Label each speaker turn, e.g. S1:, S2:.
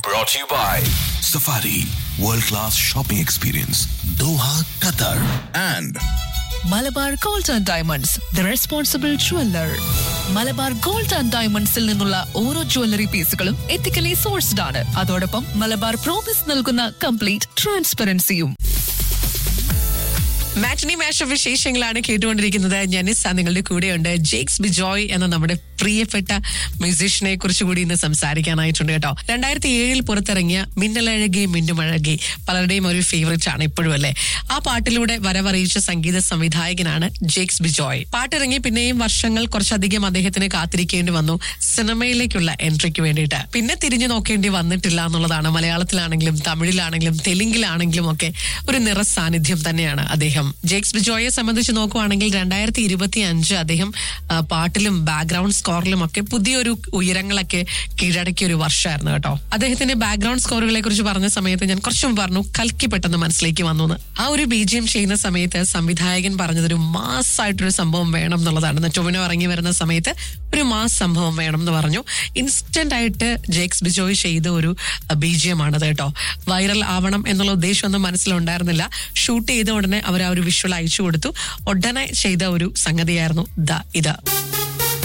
S1: Brought to you by Safari World Class Shopping Experience Doha, Qatar and
S2: Malabar gold and diamonds the responsible jeweller Malabar gold and ഡയമണ്ട്സിൽ നിന്നുള്ള ഓരോ jewellery പീസുകളും ethically sourced ആണ് അതോടൊപ്പം Malabar promise നൽകുന്ന complete ട്രാൻസ്പെറൻസിയും
S3: മാറ്റിനി മാഷ വിശേഷങ്ങളാണ് കേട്ടുകൊണ്ടിരിക്കുന്നത് ജനിസ നിങ്ങളുടെ കൂടെയുണ്ട് ജേക്സ് ബിജോയ് എന്ന നമ്മുടെ പ്രിയപ്പെട്ട മ്യൂസീഷ്യനെ കുറിച്ച് കൂടി ഇന്ന് സംസാരിക്കാനായിട്ടുണ്ട് കേട്ടോ രണ്ടായിരത്തി ഏഴിൽ പുറത്തിറങ്ങിയ മിന്നലഴകി മിന്നുമഴകി പലരുടെയും ഒരു ഫേവറേറ്റ് ആണ് ഇപ്പോഴും അല്ലേ ആ പാട്ടിലൂടെ വരവറിയിച്ച സംഗീത സംവിധായകനാണ് ജേക്സ് ബിജോയ് പാട്ടിറങ്ങി പിന്നെയും വർഷങ്ങൾ കുറച്ചധികം അദ്ദേഹത്തിന് കാത്തിരിക്കേണ്ടി വന്നു സിനിമയിലേക്കുള്ള എൻട്രിക്ക് വേണ്ടിയിട്ട് പിന്നെ തിരിഞ്ഞു നോക്കേണ്ടി വന്നിട്ടില്ല എന്നുള്ളതാണ് മലയാളത്തിലാണെങ്കിലും തമിഴിലാണെങ്കിലും തെലുങ്കിലാണെങ്കിലും ഒക്കെ ഒരു നിറ സാന്നിധ്യം തന്നെയാണ് അദ്ദേഹം ജേക്സ് ബിജോയെ സംബന്ധിച്ച് നോക്കുവാണെങ്കിൽ രണ്ടായിരത്തി ഇരുപത്തി അഞ്ച് അദ്ദേഹം ആ, പാട്ടിലും ബാക്ക്ഗ്രൗണ്ട് സ്കോറിലും ഒക്കെ പുതിയൊരു ഉയരങ്ങളൊക്കെ കീഴടക്കിയ ഒരു വർഷമായിരുന്നു കേട്ടോ അദ്ദേഹത്തിന്റെ ബാക്ക്ഗ്രൗണ്ട് സ്കോറുകളെ കുറിച്ച് പറഞ്ഞ സമയത്ത് ഞാൻ കുറച്ച് മുമ്പ് പറഞ്ഞു കൽക്കി പെട്ടെന്ന് മനസ്സിലേക്ക് വന്നു എന്ന് ആ ഒരു ബീജിയം ചെയ്യുന്ന സമയത്ത് സംവിധായകൻ പറഞ്ഞതൊരു മാസ് ആയിട്ടൊരു സംഭവം വേണം എന്നുള്ളതാണ് ടൊവിനോ ഇറങ്ങി വരുന്ന സമയത്ത് ഒരു മാസ് സംഭവം വേണം എന്ന് പറഞ്ഞു ഇൻസ്റ്റന്റ് ആയിട്ട് ജേക്സ് ബിജോയ് ചെയ്ത ഒരു ബീജിയമാണത് കേട്ടോ വൈറൽ ആവണം എന്നുള്ള ഉദ്ദേശമൊന്നും മനസ്സിലുണ്ടായിരുന്നില്ല ഷൂട്ട് ചെയ്ത ഉടനെ അവർ ആ ഒരു വിഷ്വൽ അയച്ചു കൊടുത്തു ഉടനെ ചെയ്ത ഒരു സംഗതിയായിരുന്നു ദ ഇത്